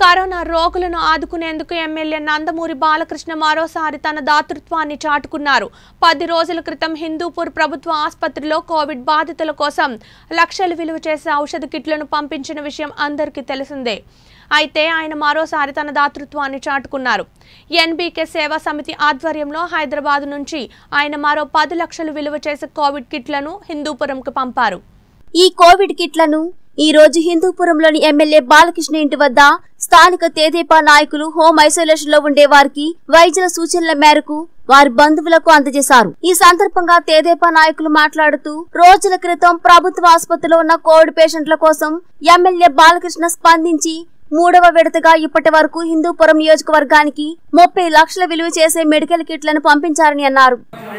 corona రోగులను ఆదుకునేందుకు MLA Nandamuri Balakrishna మరోసారి తన దాతృత్వాన్ని చాటుకున్నారు పది రోజుల క్రితం హిందూపూర్ ప్రభుత్వ ఆసుపత్రిలో కోవిడ్ బాధితుల కోసం లక్షలు విలువ చేసే ఔషధ కిట్లను పంపించిన విషయం అందరికీ తెలిసిందే అయితే ఆయన మరోసారి తన దాతృత్వాన్ని చాటుకున్నారు ఎన్బీకే సేవా సమితి ఆధ్వర్యంలో హైదరాబాద్ నుంచి ఆయన మరో పది లక్షలు విలువ చేసే కోవిడ్ కిట్లను హిందూపురంకు పంపారు ఈ కోవిడ్ కిట్లను ఈ రోజు హిందూపురంలోని ఎమ్మెల్యే బాలకృష్ణ ఇంటి వద్ద స్థానిక తేదేపా నాయకులు హోమ్ ఐసోలేషన్ లో ఉండే వారికి వైద్యుల సూచనల మేరకు వారి బంధువులకు అందజేశారు ఈ సందర్భంగా తేదేపా నాయకులు మాట్లాడుతూ రోజుల క్రితం ప్రభుత్వ ఆసుపత్రిలో ఉన్న కోవిడ్ పేషెంట్ల కోసం ఎమ్మెల్యే బాలకృష్ణ స్పందించి మూడవ విడతగా ఇప్పటి వరకు హిందూపురం నియోజకవర్గానికి ముప్పై లక్షల విలువ చేసే మెడికల్ కిట్లను పంపించారని అన్నారు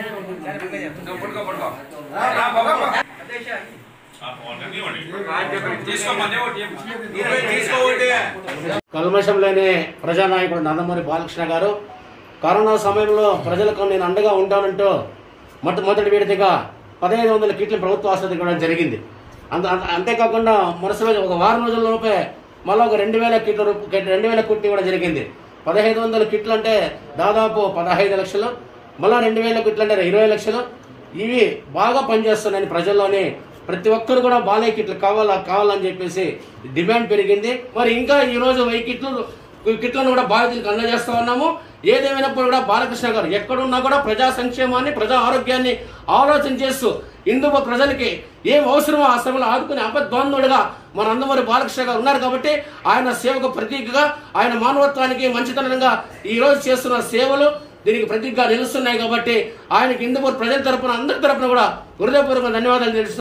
కల్మషం లేని ప్రజానాయకుడు నందమూరి బాలకృష్ణ గారు కరోనా సమయంలో ప్రజలకు నేను అండగా ఉంటానంటూ మొట్టమొదటి విడతగా పదహైదు వందల కిట్లు ప్రభుత్వ ఆసుపత్రికి ఇవ్వడం జరిగింది అంత అంత- అంతేకాకుండా మరుసటి రోజు ఒక వారం రోజుల లోపే మళ్ళీ ఒక రెండు వేల కిట్లు రూ- రెండు వేల కిట్లు ఇవ్వడం జరిగింది పదహైదు వందల కిట్లు అంటే దాదాపు పదహైదు లక్షలు మళ్ళీ రెండు వేల కిట్లు అంటే ఇరవై లక్షలు ఇవి బాగా పనిచేస్తున్నాయని ప్రజల్లోని ప్రతి ఒక్కరు కూడా బాలయ్య కిట్లు కావాలా కావాలని చెప్పేసి డిమాండ్ పెరిగింది మరి ఇంకా ఈ రోజు వెయ్యి కిట్లు కిట్లను కూడా బాధితులకు అందజేస్తా ఉన్నాము ఏదేమైనప్పుడు కూడా బాలకృష్ణ గారు ఎక్కడున్నా కూడా ప్రజా సంక్షేమాన్ని ప్రజా ఆరోగ్యాన్ని ఆలోచన చేస్తూ హిందూ ప్రజలకి ఏం అవసరమో ఆ సమయంలో ఆదుకునే అబద్ధోన్నుడుగా మన అందమూరి బాలకృష్ణ గారు ఉన్నారు కాబట్టి ఆయన సేవకు ప్రతీకగా ఆయన మానవత్వానికి మంచితనంగా ఈ రోజు చేస్తున్న సేవలు దీనికి ప్రతీకగా నిలుస్తున్నాయి కాబట్టి ఆయనకి హిందూపూర్ ప్రజల తరపున అందరి తరపున కూడా హృదయపూర్వక ధన్యవాదాలు తెలుస్తూ